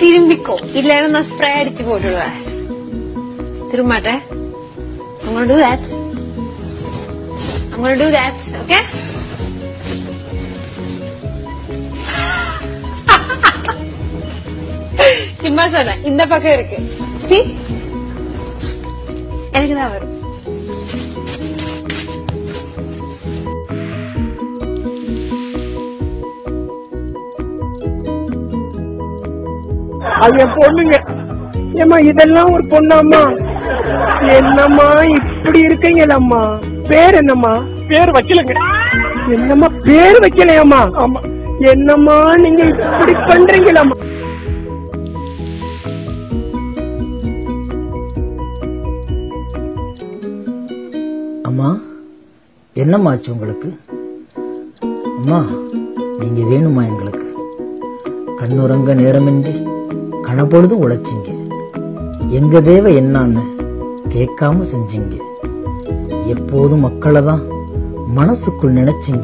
திரும்பிக்கோ இல்லைன்னா நான் ஸ்ப்ரே அடிச்சு போட்டுடுவேன் திரும்ப மாட்டேன் I'm gonna do that. I'm gonna do that, okay? சும்மா சொன்னேன் இந்த பக்கம் இருக்கு see எனக்கு தான் வரும் அது என் பொண்ணுங்க ஏமா இதெல்லாம் ஒரு பொண்ணாம்மா என்னம்மா இப்படி இருக்கீங்களம்மா பேர் என்னம்மா பேர் வைக்கலங்க என்னம்மா பேர் வைக்கலையாம்மா ஆமா என்னம்மா நீங்க இப்படி பண்றீங்களம்மா அம்மா என்னம்மா ஆச்சு உங்களுக்கு அம்மா நீங்க வேணுமா எங்களுக்கு கண்ணுறங்க நேரமின்றி கனப்பொழுது உழைச்சிங்க எங்க தேவை என்னான்னு கேட்காம செஞ்சீங்க எப்போதும் மக்களை தான் மனசுக்குள் நினைச்சீங்க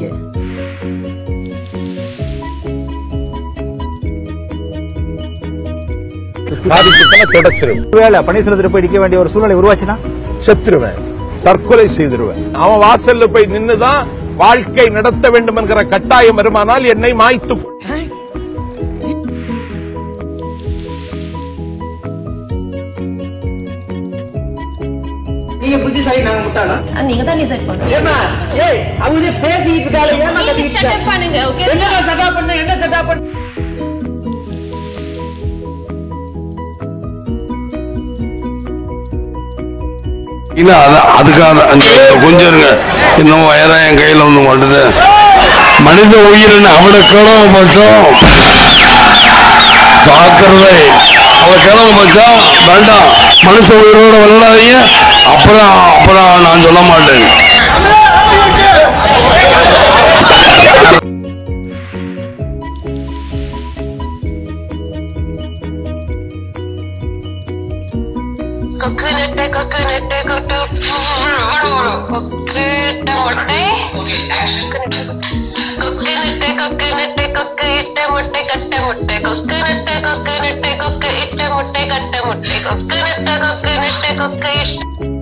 பாதிப்புகளை தொடச்சிருவேன் ஒருவேளை பன்னீர்செல்வத்தில் போய் நிக்க வேண்டிய ஒரு சூழ்நிலை உருவாச்சுன்னா செத்துருவேன் தற்கொலை செய்திருவேன் அவன் வாசல்ல போய் நின்னுதான் வாழ்க்கை நடத்த வேண்டும் என்கிற கட்டாயம் வருமானால் என்னை மாய்த்து கொள். நீங்க புத்திசாலி நாங்க முட்டாளா நீங்க தான் டிசைட் பண்ணுங்க ஏமா ஏய் அவங்க பேசிக்கிட்டு இருக்காளே ஏமா நீங்க கத்திக்கிட்டு shut up இருக்க? பண்ணுங்க ஓகே என்னடா சட்டா பண்ண என்ன சட்டா பண்ண இல்ல அது அதுக்காக அங்க கொஞ்சம் இருங்க இன்னும் வயதா என் கையில வந்து மாட்டுது மனித உயிரின் அவட கிழமை பட்சம் தாக்குறதை அவ கிழமை பட்சம் வேண்டாம் மனுஷ உயிரோட விளையாடாதீங்க அப்புறம் அப்புறம் நான் சொல்ல மாட்டேன் கொக்கு நெட்டை கொக்கு நெட்டை கொட்டு கொக்கு இட்ட முட்டை கொக்கு நெட்டை கொக்கு நெட்டை கொக்கு இட்ட முட்டை கட்ட முட்டை கொக்கு நெட்டை கொக்கு நெட்டை கொக்கு இட்ட முட்டை கட்ட முட்டை கொக்கு நெட்டை கொக்கு நெட்டை கொக்கு இட்ட